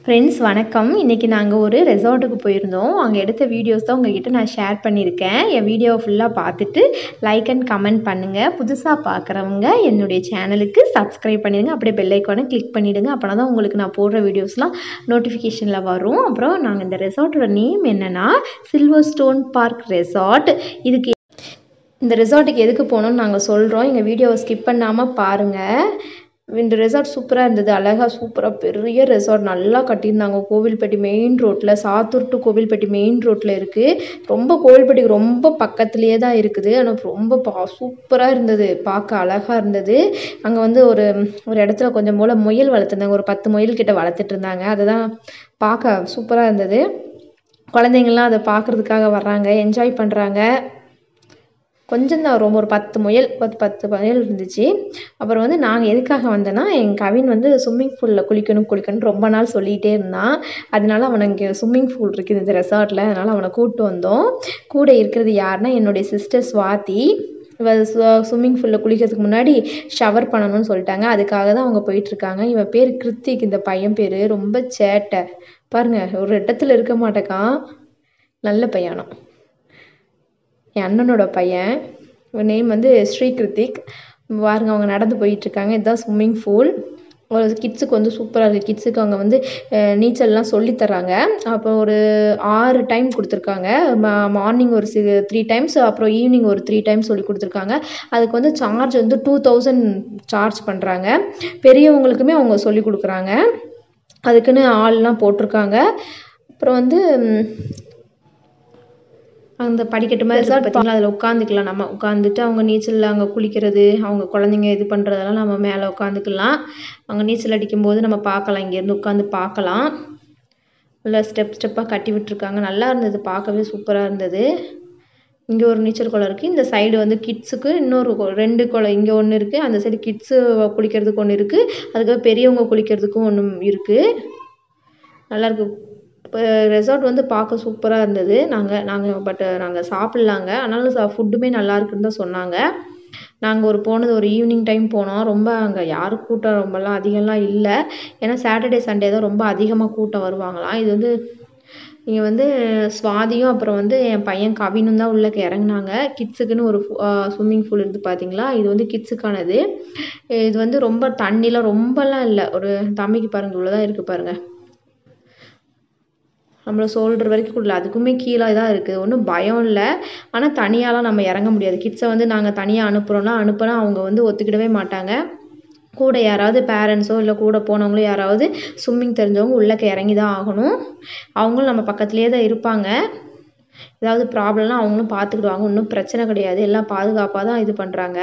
friends வணக்கம் இன்றைக்கி நாங்கள் ஒரு ரெசார்ட்டுக்கு போயிருந்தோம் அங்கே எடுத்த வீடியோஸ் தான் உங்ககிட்ட நான் ஷேர் பண்ணியிருக்கேன் என் வீடியோவை ஃபுல்லாக பார்த்துட்டு லைக் அண்ட் கமெண்ட் பண்ணுங்கள் புதுசாக பார்க்குறவங்க என்னுடைய சேனலுக்கு சப்ஸ்கிரைப் பண்ணிடுங்க அப்படியே பெல் ஐக்கானை கிளிக் பண்ணிவிடுங்க அப்போனா தான் உங்களுக்கு நான் போடுற வீடியோஸ்லாம் நோட்டிஃபிகேஷனில் வரும் அப்புறம் நாங்கள் இந்த ரெசார்ட்டோட நேம் என்னென்னா சில்வர் ஸ்டோன் பார்க் ரெசார்ட் இதுக்கு இந்த ரெசார்ட்டுக்கு எதுக்கு போகணும்னு நாங்கள் சொல்கிறோம் எங்கள் வீடியோவை ஸ்கிப் பண்ணாமல் பாருங்கள் இந்த ரெசார்ட் சூப்பராக இருந்தது அழகாக சூப்பராக பெரிய ரெசார்ட் நல்லா கட்டியிருந்தாங்க கோவில்பட்டி மெயின் ரோட்டில் சாத்தூர் டு கோவில்பட்டி மெயின் ரோட்டில் இருக்குது ரொம்ப கோவில்பட்டிக்கு ரொம்ப பக்கத்துலேயே தான் இருக்குது ஆனால் ரொம்ப பா சூப்பராக இருந்தது பார்க்க அழகாக இருந்தது அங்கே வந்து ஒரு ஒரு இடத்துல கொஞ்சம் போல் முயல் வளர்த்துருந்தாங்க ஒரு பத்து முயல் கிட்ட வளர்த்துட்டு இருந்தாங்க அதுதான் பார்க்க சூப்பராக இருந்தது குழந்தைங்கள்லாம் அதை பார்க்குறதுக்காக வர்றாங்க என்ஜாய் பண்ணுறாங்க கொஞ்சம் தான் ரொம்ப ஒரு பத்து முயல் பத்து பத்து முயல் இருந்துச்சு அப்புறம் வந்து நாங்கள் எதுக்காக வந்தோன்னா என் கவின் வந்து ஸ்விம்மிங் பூலில் குளிக்கணும் குளிக்கணும் ரொம்ப நாள் சொல்லிகிட்டே இருந்தான் அதனால அவனை இங்கே ஸ்விம்மிங் பூல் இருக்குது இந்த ரெசார்ட்டில் அதனால் அவனை கூப்பிட்டு வந்தோம் கூட இருக்கிறது யாருன்னா என்னுடைய சிஸ்டர் சுவாதி இவ ஸ்விம்மிங் பூலில் குளிக்கிறதுக்கு முன்னாடி ஷவர் பண்ணணும்னு சொல்லிட்டாங்க அதுக்காக தான் அவங்க போயிட்டுருக்காங்க இவன் பேர் கிருத்திக் இந்த பையன் பேர் ரொம்ப சேட்டை பாருங்கள் ஒரு இடத்துல இருக்க மாட்டேக்கான் நல்ல பையனும் என் அண்ணனோட பையன் நேம் வந்து ஸ்ரீ கிருத்திக் பாருங்க அவங்க நடந்து போயிட்டுருக்காங்க இதுதான் ஸ்விம்மிங் பூல் ஒரு கிட்ஸுக்கு வந்து சூப்பராக இருக்குது கிட்ஸுக்கு அவங்க வந்து நீச்சல்லாம் சொல்லித்தராங்க அப்போ ஒரு ஆறு டைம் கொடுத்துருக்காங்க மார்னிங் ஒரு சி த்ரீ டைம்ஸ் அப்புறம் ஈவினிங் ஒரு த்ரீ டைம்ஸ் சொல்லி கொடுத்துருக்காங்க அதுக்கு வந்து சார்ஜ் வந்து டூ தௌசண்ட் சார்ஜ் பண்ணுறாங்க பெரியவங்களுக்குமே அவங்க சொல்லி கொடுக்குறாங்க அதுக்குன்னு ஆள்லாம் போட்டிருக்காங்க அப்புறம் வந்து அந்த படிக்கட்டு மாதிரி ரெசார்ட் பார்த்தீங்களா அதில் உட்காந்துக்கலாம் நம்ம உட்காந்துட்டு அவங்க நீச்சலில் அங்கே குளிக்கிறது அவங்க குழந்தைங்க இது பண்ணுறதெல்லாம் நம்ம மேலே உட்காந்துக்கலாம் அவங்க நீச்சல் அடிக்கும்போது நம்ம பார்க்கலாம் இங்கேருந்து உட்காந்து பார்க்கலாம் நல்லா ஸ்டெப் ஸ்டெப்பாக கட்டி விட்டுருக்காங்க நல்லா இருந்தது பார்க்கவே சூப்பராக இருந்தது இங்கே ஒரு நீச்சல் குளம் இருக்குது இந்த சைடு வந்து கிட்ஸுக்கு இன்னொரு ரெண்டு குளம் இங்கே ஒன்று இருக்குது அந்த சைடு கிட்ஸு குளிக்கிறதுக்கு ஒன்று இருக்குது அதுக்காக பெரியவங்க குளிக்கிறதுக்கும் ஒன்று இருக்குது நல்லாயிருக்கு இப்போ ரெசார்ட் வந்து பார்க்க சூப்பராக இருந்தது நாங்கள் நாங்கள் பட் நாங்கள் சாப்பிட்லாங்க ஆனாலும் சா ஃபுட்டுமே நல்லா இருக்குன்னு தான் சொன்னாங்க நாங்கள் ஒரு போனது ஒரு ஈவினிங் டைம் போனோம் ரொம்ப அங்கே யாரும் கூட்டம் ரொம்பலாம் அதிகம்லாம் இல்லை ஏன்னா சாட்டர்டே சண்டே தான் ரொம்ப அதிகமாக கூட்டம் வருவாங்களாம் இது வந்து இங்கே வந்து சுவாதியும் அப்புறம் வந்து என் பையன் கவினும் தான் உள்ளே இறங்குனாங்க கிட்ஸுக்குன்னு ஒரு ஸ்விம்மிங் பூல் இருந்து பார்த்தீங்களா இது வந்து கிட்ஸுக்கானது இது வந்து ரொம்ப தண்ணிலாம் ரொம்பலாம் இல்லை ஒரு தம்பிக்கு பாருங்கள் இவ்வளோ தான் இருக்குது பாருங்கள் நம்மளை ஷோல்டர் வரைக்கும் இல்லை அதுக்குமே கீழே தான் இருக்குது ஒன்றும் பயம் இல்லை ஆனால் தனியாலாம் நம்ம இறங்க முடியாது கிட்ஸை வந்து நாங்கள் தனியாக அனுப்புகிறோன்னா அனுப்புனா அவங்க வந்து ஒத்துக்கிடவே மாட்டாங்க கூட யாராவது பேரண்ட்ஸோ இல்லை கூட போனவங்களோ யாராவது ஸ்விம்மிங் தெரிஞ்சவங்க உள்ளக்க இறங்கி தான் ஆகணும் அவங்களும் நம்ம பக்கத்துலேயே தான் இருப்பாங்க ஏதாவது ப்ராப்ளம்லாம் அவங்களும் பார்த்துக்கிடுவாங்க ஒன்றும் பிரச்சனை கிடையாது எல்லாம் பாதுகாப்பாக தான் இது பண்ணுறாங்க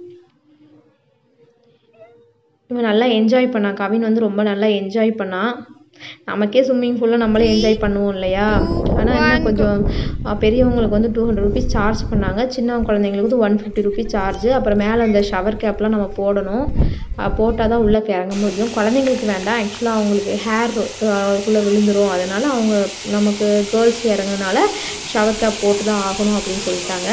இவன் நல்லா என்ஜாய் பண்ணான் கவின் வந்து ரொம்ப நல்லா என்ஜாய் பண்ணான் நமக்கே ஸ்விம்மிங் பூலில் நம்மளே என்ஜாய் பண்ணுவோம் இல்லையா ஆனால் என்ன கொஞ்சம் பெரியவங்களுக்கு வந்து டூ ஹண்ட்ரட் ருபீஸ் சார்ஜ் பண்ணாங்க சின்ன குழந்தைங்களுக்கு வந்து ஒன் ஃபிஃப்டி ருபீஸ் சார்ஜ் அப்புறம் மேலே அந்த ஷவர் கேப்லாம் நம்ம போடணும் போட்டால் தான் உள்ளே இறங்க முடியும் குழந்தைங்களுக்கு வேண்டாம் ஆக்சுவலாக அவங்களுக்கு ஹேர் உள்ளே விழுந்துடும் அதனால் அவங்க நமக்கு கேர்ள்ஸ் இறங்குனால ஷவர் கேப் போட்டு தான் ஆகணும் அப்படின்னு சொல்லிட்டாங்க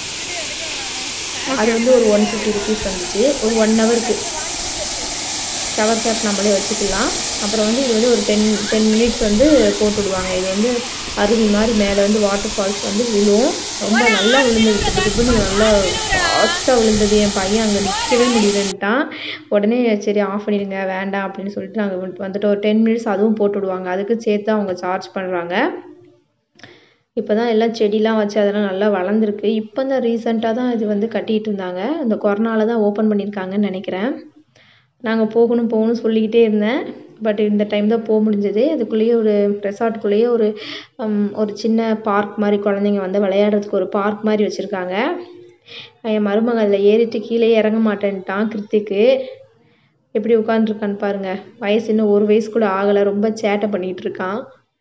அது வந்து ஒரு ஒன் ஃபிஃப்டி ருபீஸ் வந்துச்சு ஒரு ஒன் ஹவருக்கு ஷவர் கேப் நம்மளே வச்சுக்கலாம் அப்புறம் வந்து இது வந்து ஒரு டென் டென் மினிட்ஸ் வந்து போட்டுவிடுவாங்க இது வந்து அருவி மாதிரி மேலே வந்து வாட்டர் ஃபால்ஸ் வந்து விழும் ரொம்ப நல்லா விழுந்தது திப்புன்னு நல்லா ஃபாஸ்ட்டாக விழுந்தது என் பையன் அங்கே நிற்கவே முடியலன்ட்டான் உடனே சரி ஆஃப் பண்ணிடுங்க வேண்டாம் அப்படின்னு சொல்லிட்டு நாங்கள் வந்துட்டு ஒரு டென் மினிட்ஸ் அதுவும் போட்டு விடுவாங்க அதுக்கு சேர்த்து அவங்க சார்ஜ் பண்ணுறாங்க இப்போ தான் எல்லாம் செடிலாம் வச்சு அதெல்லாம் நல்லா வளர்ந்துருக்கு இப்போ தான் ரீசெண்டாக தான் இது வந்து கட்டிகிட்டு இருந்தாங்க இந்த கொரோனாவில் தான் ஓப்பன் பண்ணியிருக்காங்கன்னு நினைக்கிறேன் நாங்கள் போகணும் போகணும் சொல்லிக்கிட்டே இருந்தேன் பட் இந்த டைம் தான் போக முடிஞ்சது அதுக்குள்ளேயே ஒரு ரெசார்ட்டுக்குள்ளேயே ஒரு ஒரு சின்ன பார்க் மாதிரி குழந்தைங்க வந்து விளையாடுறதுக்கு ஒரு பார்க் மாதிரி வச்சுருக்காங்க என் மருமக அதில் ஏறிட்டு கீழே இறங்க மாட்டேன்ட்டான் கிருத்திக்கு எப்படி உட்காந்துருக்கான்னு பாருங்கள் வயசு இன்னும் ஒரு வயசு கூட ஆகலை ரொம்ப சேட்டை பண்ணிகிட்டு இருக்கான்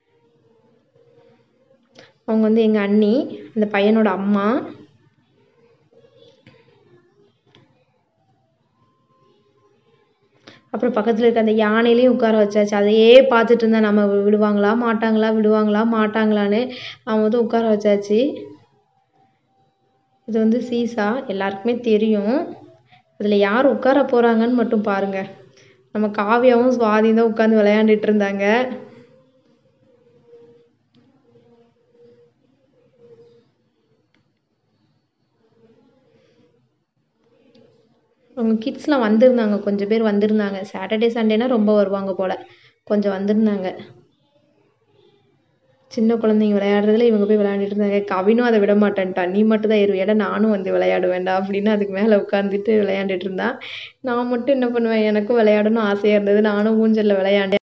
அவங்க வந்து எங்கள் அண்ணி அந்த பையனோட அம்மா அப்புறம் பக்கத்தில் இருக்க அந்த யானையிலையும் உட்கார வச்சாச்சு அதையே பார்த்துட்டு இருந்தா நம்ம விடுவாங்களா மாட்டாங்களா விடுவாங்களா மாட்டாங்களான்னு அவன் வந்து உட்கார வச்சாச்சு இது வந்து சீசா எல்லாருக்குமே தெரியும் அதில் யார் உட்கார போகிறாங்கன்னு மட்டும் பாருங்கள் நம்ம காவியாவும் சுவாதியும் தான் உட்காந்து விளையாண்டுட்டு இருந்தாங்க அவங்க கிட்ஸ்லாம் வந்திருந்தாங்க கொஞ்சம் பேர் வந்திருந்தாங்க சாட்டர்டே சண்டேனா ரொம்ப வருவாங்க போல் கொஞ்சம் வந்திருந்தாங்க சின்ன குழந்தைங்க விளையாடுறதுல இவங்க போய் விளையாண்டுட்டு இருந்தாங்க கவினும் அதை விட மாட்டேன்ட்டான் நீ மட்டும் தான் ஏறுவ ஏடா நானும் வந்து விளையாடுவேன்டா அப்படின்னு அதுக்கு மேலே உட்காந்துட்டு விளையாண்டுட்டு இருந்தான் நான் மட்டும் என்ன பண்ணுவேன் எனக்கும் விளையாடணும்னு ஆசையாக இருந்தது நானும் ஊஞ்சலில் விளையாண்டேன்